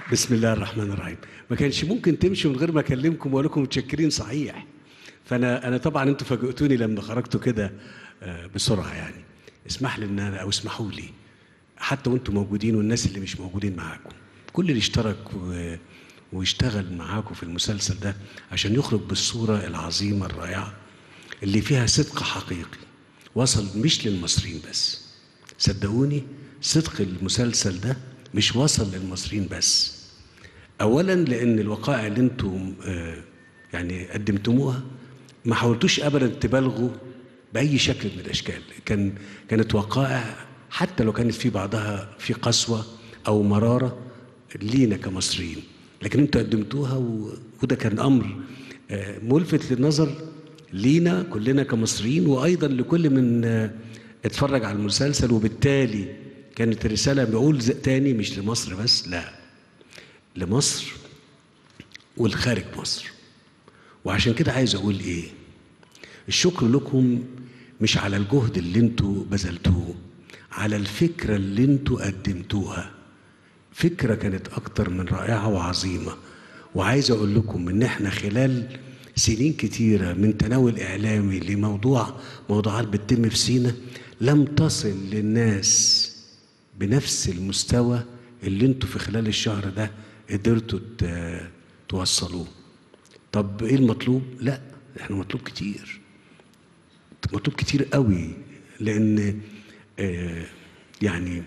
بسم الله الرحمن الرحيم ما كانش ممكن تمشي من غير ما اكلمكم واقول لكم متشكرين صحيح فانا انا طبعا انتوا فاجئتوني لما خرجتوا كده آه، بسرعه يعني اسمح لي ان انا او اسمحوا لي حتى وانتوا موجودين والناس اللي مش موجودين معاكم كل اللي اشترك و... واشتغل معاكم في المسلسل ده عشان يخرج بالصوره العظيمه الرائعه اللي فيها صدق حقيقي وصل مش للمصريين بس صدقوني صدق المسلسل ده مش وصل للمصريين بس اولا لان الوقائع اللي انتم آه، يعني قدمتموها ما حاولتوش ابدا تبالغوا باي شكل من الاشكال كان كانت وقائع حتى لو كانت في بعضها في قسوه او مراره لينا كمصريين لكن انتوا قدمتوها و... وده كان امر آه، ملفت للنظر لينا كلنا كمصريين وايضا لكل من آه، اتفرج على المسلسل وبالتالي كانت الرساله بقول ز- تاني مش لمصر بس لا لمصر والخارج مصر وعشان كده عايز اقول ايه الشكر لكم مش على الجهد اللي انتوا بذلتوه على الفكره اللي انتوا قدمتوها فكره كانت اكتر من رائعه وعظيمه وعايز اقول لكم ان احنا خلال سنين كتيره من تناول اعلامي لموضوع موضوعات بتتم في سينا لم تصل للناس بنفس المستوى اللي انتوا في خلال الشهر ده قدرتوا ت- توصلوه طب ايه المطلوب لا احنا مطلوب كتير مطلوب كتير قوي لان آه يعني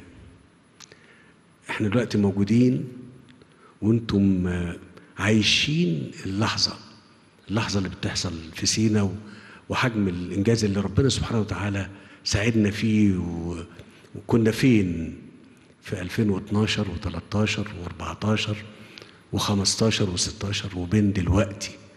احنا دلوقتي موجودين وانتم آه، عايشين اللحظه اللحظه اللي بتحصل في سينا و- وحجم الانجاز اللي ربنا سبحانه وتعالى ساعدنا فيه و- وكنا فين في 2012 و13 و14 و15 و16 وبين دلوقتي